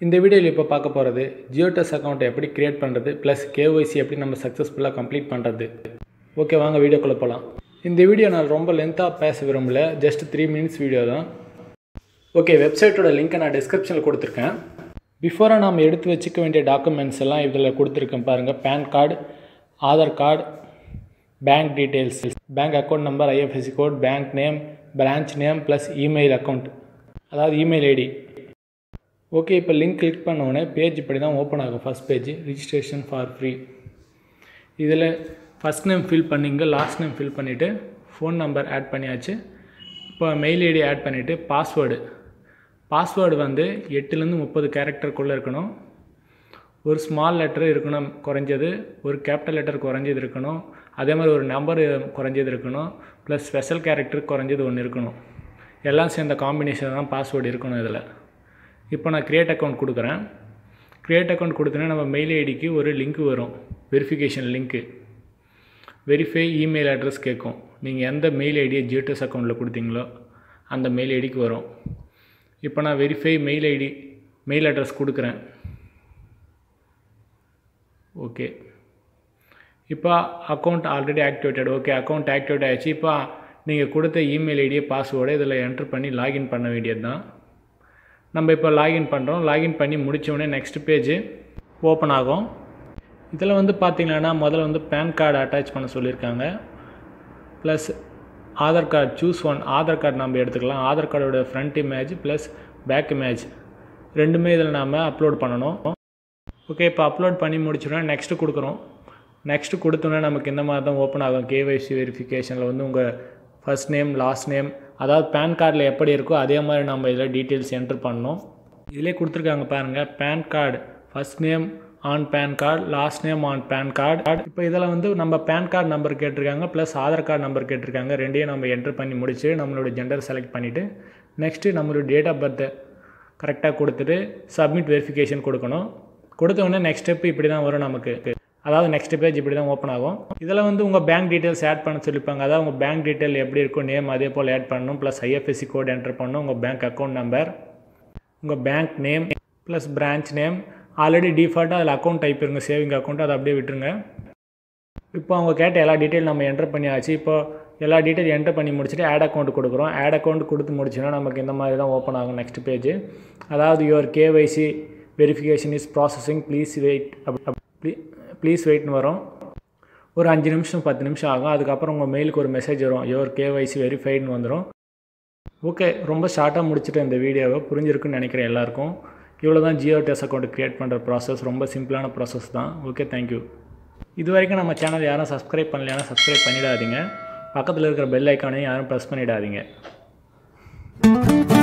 இந்த வீடியோவில் இப்போ பார்க்க போகிறது ஜியோடெஸ் அக்கௌண்ட்டை எப்படி கிரியேட் பண்ணுறது ப்ளஸ் கேஒய்சி எப்படி நம்ம சக்ஸஸ்ஃபுல்லாக கம்ப்ளீட் பண்ணுறது ஓகே வாங்க வீடியோக்குள்ளே போகலாம் இந்த வீடியோ நான் ரொம்ப லென்த்தாக பேச விரும்பல ஜஸ்ட் த்ரீ மினிட்ஸ் வீடியோ தான் ஓகே வெப்சைட்டோட லிங்க்கை நான் டிஸ்கிரிப்ஷனில் கொடுத்துருக்கேன் பிஃபோராக நாம் எடுத்து வச்சுக்க வேண்டிய டாக்குமெண்ட்ஸ் எல்லாம் இதில் கொடுத்துருக்கேன் பாருங்கள் PAN card Aadhaar card bank details bank account number IFSC code bank name branch name plus email account அதாவது இமெயில் ஐடி ஓகே இப்போ லிங்க் கிளிக் பண்ண உடனே பேஜ் இப்படி தான் ஓப்பன் ஆகும் first page registration for free இதில் ஃபஸ்ட் நேம் ஃபில் பண்ணிங்க last name fill பண்ணிவிட்டு ஃபோன் நம்பர் ஆட் பண்ணியாச்சு இப்போ மெயில் ஐடி ஆட் பண்ணிவிட்டு பாஸ்வேர்டு பாஸ்வேர்டு வந்து எட்டுலேருந்து முப்பது கேரக்டருக்குள்ளே இருக்கணும் ஒரு ஸ்மால் லெட்டர் இருக்கணும் குறைஞ்சது ஒரு கேபிட்டல் லெட்டர் குறைஞ்சது இருக்கணும் அதே மாதிரி ஒரு நம்பர் குறைஞ்சது இருக்கணும் ப்ளஸ் ஸ்பெஷல் கேரக்டர் குறைஞ்சது ஒன்று இருக்கணும் எல்லாம் சேர்ந்த காம்பினேஷன் தான் பாஸ்வேர்டு இருக்கணும் இதில் இப்போ நான் க்ரியேட் அக்கௌண்ட் கொடுக்குறேன் க்ரியேட் அக்கௌண்ட் கொடுத்தோன்னா நம்ம மெயில் ஐடிக்கு ஒரு லிங்க் வரும் verification link verify email address கேட்கும் நீங்கள் எந்த மெயில் ஐடியை ஜியோடெஸ் அக்கௌண்ட்டில் கொடுத்தீங்களோ அந்த மெயில் ஐடிக்கு வரும் இப்போ நான் verify mail ID mail address கொடுக்குறேன் ஓகே இப்போ account already activated okay account activate ஆகிடுச்சு இப்போ நீங்கள் கொடுத்த இமெயில் ஐடியை பாஸ்வேர்டை இதில் என்ட்ரு பண்ணி லாகின் பண்ண வேண்டியது தான் நம்ம இப்போ லாகின் பண்ணுறோம் லாகின் பண்ணி முடித்தோடனே நெக்ஸ்ட் பேஜ் ஓப்பன் ஆகும் இதில் வந்து பார்த்திங்கன்னா முதல்ல வந்து பேன் கார்டு அட்டாச் பண்ண சொல்லியிருக்காங்க plus Aadhaar card choose one Aadhaar card நம்ம எடுத்துக்கலாம் ஆதார் கார்டோட front image plus back image ரெண்டுமே இதில் நாம் அப்லோட் பண்ணணும் ஓகே இப்போ அப்லோட் பண்ணி முடிச்சோன்னா நெக்ஸ்ட்டு கொடுக்குறோம் நெக்ஸ்ட்டு கொடுத்தோன்னே நமக்கு இந்த மாதிரி தான் ஓப்பன் ஆகும் கேவைசி வெரிஃபிகேஷனில் வந்து உங்கள் ஃபஸ்ட் நேம் லாஸ்ட் நேம் அதாவது பேன் கார்டில் எப்படி இருக்கோ அதே மாதிரி நம்ம இதில் டீட்டெயில்ஸ் என்ட்ரு பண்ணணும் இதிலே கொடுத்துருக்காங்க பாருங்கள் PAN card first name on PAN card last name on PAN card இப்போ இதில் வந்து நம்ம பேன் கார்டு நம்பர் கேட்டிருக்காங்க ப்ளஸ் ஆதார் கார்டு நம்பர் கேட்டிருக்காங்க ரெண்டையும் நம்ம என்ட்ரு பண்ணி முடிச்சு நம்மளோட ஜெண்டர் செலக்ட் பண்ணிவிட்டு நெக்ஸ்ட்டு நம்மளோட டேட் ஆஃப் பர்த்தை கரெக்டாக கொடுத்துட்டு சப்மிட் வெரிஃபிகேஷன் கொடுக்கணும் கொடுத்த உடனே நெக்ஸ்ட் ஸ்டெப் இப்படி தான் வரும் நமக்கு அதாவது நெக்ஸ்ட் பேஜ் இப்படி தான் ஓப்பன் ஆகும் இதில் வந்து உங்கள் பேங்க் டீட்டெயில்ஸ் ஆட் பண்ண சொல்லியிருப்பாங்க அதாவது உங்கள் பேங்க் டீட்டெயில் எப்படி இருக்கும் நேம் அதே போல் ஆட் பண்ணணும் ப்ளஸ் ஐஎஃப்எஸ்சி கோட் என்டர் பண்ணணும் உங்கள் பேங்க் அக்கௌண்ட் நம்பர் உங்கள் bank name plus branch name already டிஃபால்ட்டாக அதில் அக்கௌண்ட் டைப் இருங்க சேவிங் அக்கௌண்ட் அதை அப்படியே விட்டுருங்க இப்போ அவங்க கேட்ட எல்லா டீட்டெயில் நம்ம என்டர் பண்ணியாச்சு இப்போ எல்லா டீட்டெயில் என்டர் பண்ணி முடிச்சுட்டு ஆட் அக்கௌண்ட் கொடுக்குறோம் ஆட் அக்கௌண்ட் கொடுத்து முடிச்சுன்னா நமக்கு இந்த மாதிரி தான் ஓப்பன் ஆகும் நெக்ஸ்ட் பேஜ் அதாவது your KYC verification is processing please wait அப்படி ப்ளீஸ் வெயிட்னு வரும் ஒரு அஞ்சு நிமிஷம் பத்து நிமிஷம் ஆகும் அதுக்கப்புறம் உங்கள் மெயிலுக்கு ஒரு மெசேஜ் வரும் யுவர் கேவைசி வெரிஃபைடுன்னு வந்துடும் ஓகே ரொம்ப ஷார்ட்டாக முடிச்சுட்டு இந்த வீடியோவை புரிஞ்சிருக்குன்னு நினைக்கிறேன் எல்லாருக்கும் இவ்வளோ தான் ஜியோ டெஸ் அக்கௌண்ட் க்ரியேட் பண்ணுற ப்ராசஸ் ரொம்ப சிம்பிளான ப்ராசஸ் தான் ஓகே தேங்க்யூ இது வரைக்கும் நம்ம சேனல் யாரும் சப்ஸ்கிரைப் பண்ணலையானா சப்ஸ்கிரைப் பண்ணிடாதீங்க பக்கத்தில் இருக்கிற பெல் ஐக்கானையும் யாரும் ப்ரெஸ் பண்ணிடாதீங்க